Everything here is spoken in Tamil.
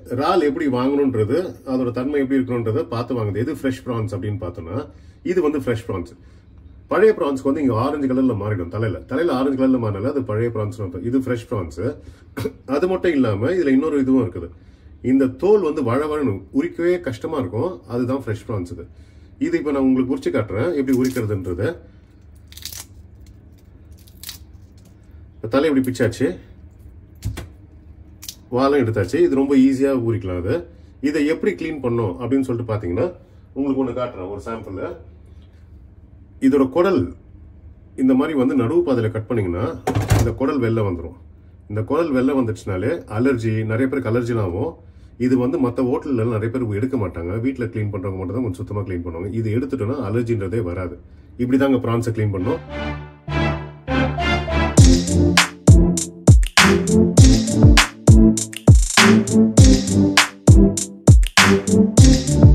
இறால் எப்படி வாங்கணுன்றது அதோட தன்மை எப்படி இருக்கணுன்றதை பார்த்து வாங்குது எது ஃப்ரெஷ் ப்ரான்ஸ் அப்படின்னு பார்த்தோம்னா இது வந்து ஃப்ரெஷ் ப்ரான்ஸ் பழைய ப்ரான்ஸ்க்கு வந்து இங்க ஆரஞ்சு கலர்ல மாறிடும் தலையில தலையில ஆரஞ்சு கலர்ல மாறல அது பழைய ப்ரான்ஸ் இது ஃப்ரெஷ் ப்ரான்ஸ் அது மட்டும் இல்லாம இதுல இன்னொரு இதுவும் இருக்குது இந்த தோல் வந்து வழவழன்னு உரிக்கவே கஷ்டமா இருக்கும் அதுதான் ஃப்ரெஷ் ப்ரான்ஸ் இது இது இப்போ நான் உங்களுக்கு உரிச்சு காட்டுறேன் எப்படி உரிக்கிறதுன்றது இப்ப தலை இப்படி பிச்சாச்சு வாழம் எடுத்தாச்சு இது ரொம்ப ஈஸியாக ஊறிக்கலாம் அது இதை எப்படி க்ளீன் பண்ணோம் அப்படின்னு சொல்லிட்டு பார்த்தீங்கன்னா உங்களுக்கு ஒன்று காட்டுறேன் ஒரு சாம்பிள் இதோட குடல் இந்த மாதிரி வந்து நடுவு பாதையில் கட் பண்ணீங்கன்னா இந்த குடல் வெளில வந்துடும் இந்த குடல் வெளில வந்துடுச்சுனாலே அலர்ஜி நிறைய பேருக்கு அலர்ஜிலாம் ஆகும் இது வந்து மற்ற ஹோட்டலில் நிறைய பேர் எடுக்க மாட்டாங்க வீட்டில் க்ளீன் பண்ணுறவங்க மட்டும் தான் கொஞ்சம் சுத்தமாக க்ளீன் பண்ணுவாங்க இது எடுத்துட்டோன்னா அலர்ஜின்றதே வராது இப்படி தாங்க ப்ரான்ஸை க்ளீன் பண்ணோம் Thank you.